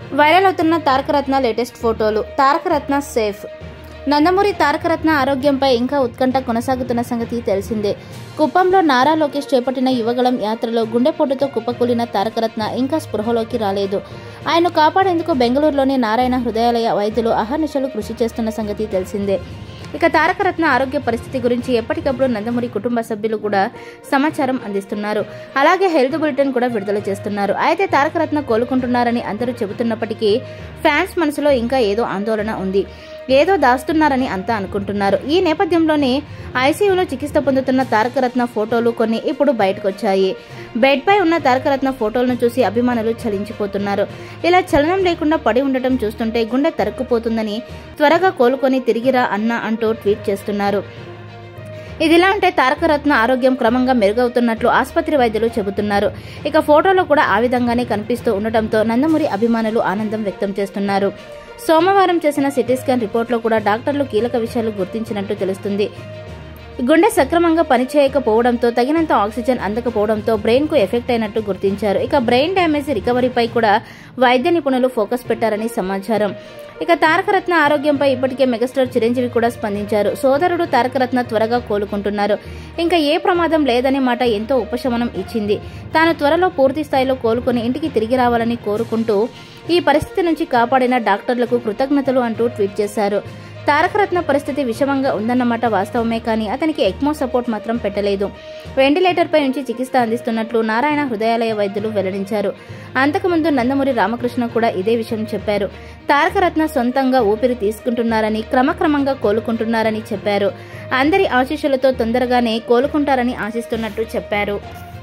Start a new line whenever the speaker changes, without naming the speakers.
viral అవుతున్న Tarakaratna latest ఫోటోలు Tarakaratna safe Nandamuri Tarakaratna ఆరోగ్యంపై ఇంకా ఉత్కంఠ కొనసాగుతున్న సంగతి తెలిసిందే కుప్పంలో నారా లోకేష్ చేపట్టిన యువగళం యాత్రలో గుండెపోటుతో కుప్పకూలిన తారకరత్న ఇంకా స్పృహలోకి రాలేదు ఆయన కాపాడేందుకు బెంగళూరులోని నారాయణ హృదయాలయ వైద్యులు అహర్నిశలు కృషి చేస్తున్న సంగతి తెలిసిందే ఇక తారకరత్న ఆరోగ్య పరిస్థితి గురించి ఎప్పటికప్పుడు నందమూరి కుటుంబ సభ్యులు కూడా సమాచారం అందిస్తున్నారు అలాగే హెల్త్ బులెటిన్ కూడా విడుదల చేస్తున్నారు అయితే తారకరత్న కోలుకుంటున్నారని అందరూ చెబుతున్నప్పటికీ ఫ్యాన్స్ మనసులో ఇంకా ఏదో ఆందోళన ఉంది ఏదో దాస్తున్నారని అంతా అనుకుంటున్నారు ఈ నేపథ్యంలోనే ఐసీయూలో చికిత్స పొందుతున్న తారకరత్న ఫోటోలు కొన్ని ఇప్పుడు బయటకు వచ్చాయి బెడ్ పై ఉన్న తారకరత్న ఫోటోలను చూసి అభిమానులు చలించిపోతున్నారు ఇలా చలనం లేకుండా పడి ఉండటం చూస్తుంటే గుండె తరుక్కుపోతుందని త్వరగా కోలుకొని తిరిగిరా అన్న అంటూ ట్వీట్ చేస్తున్నారు ఇదిలా ఉంటే తారకరత్న ఆరోగ్యం క్రమంగా మెరుగవుతున్నట్లు ఆసుపత్రి వైద్యులు చెబుతున్నారు ఇక ఫోటోలో కూడా ఆ విధంగానే కనిపిస్తూ ఉండటంతో నందమూరి అభిమానులు ఆనందం వ్యక్తం చేస్తున్నారు సోమవారం చేసిన సిటీ స్కాన్ రిపోర్ట్లో కూడా డాక్టర్లు కీలక విషయాలు గుర్తించినట్టు తెలుస్తుంది గుండె సక్రమంగా పనిచేయకపోవడంతో తగినంత ఆక్సిజన్ అందకపోవడంతో బ్రెయిన్ కు ఎఫెక్ట్ అయినట్టు గుర్తించారు ఇక బ్రెయిన్ డ్యామేజ్ రికవరీపై కూడా వైద్య నిపుణులు ఫోకస్ పెట్టారని సమాచారం ఇక తారకరత్న ఆరోగ్యంపై ఇప్పటికే మెగాస్టార్ చిరంజీవి కూడా స్పందించారు సోదరుడు తారకరత్న త్వరగా కోలుకుంటున్నారు ఇంకా ఏ ప్రమాదం లేదనే మాట ఎంతో ఉపశమనం ఇచ్చింది తాను త్వరలో పూర్తి స్థాయిలో కోలుకొని ఇంటికి తిరిగి రావాలని కోరుకుంటూ ఈ పరిస్థితి నుంచి కాపాడిన డాక్టర్లకు కృతజ్ఞతలు అంటూ ట్వీట్ చేశారు తారకరత్న పరిస్థితి విషమంగా ఉందన్నమాట వాస్తవమే కానీ అతనికి ఎక్మో సపోర్ట్ మాత్రం పెట్టలేదు వెంటిలేటర్పై ఉంచి చికిత్స అందిస్తున్నట్లు నారాయణ హృదయాలయ వైద్యులు వెల్లడించారు అంతకుముందు నందమూరి రామకృష్ణ కూడా ఇదే విషయం చెప్పారు తారకరత్న సొంతంగా ఊపిరి తీసుకుంటున్నారని క్రమక్రమంగా కోలుకుంటున్నారని చెప్పారు అందరి ఆశీస్సులతో తొందరగానే కోలుకుంటారని ఆశిస్తున్నట్టు చెప్పారు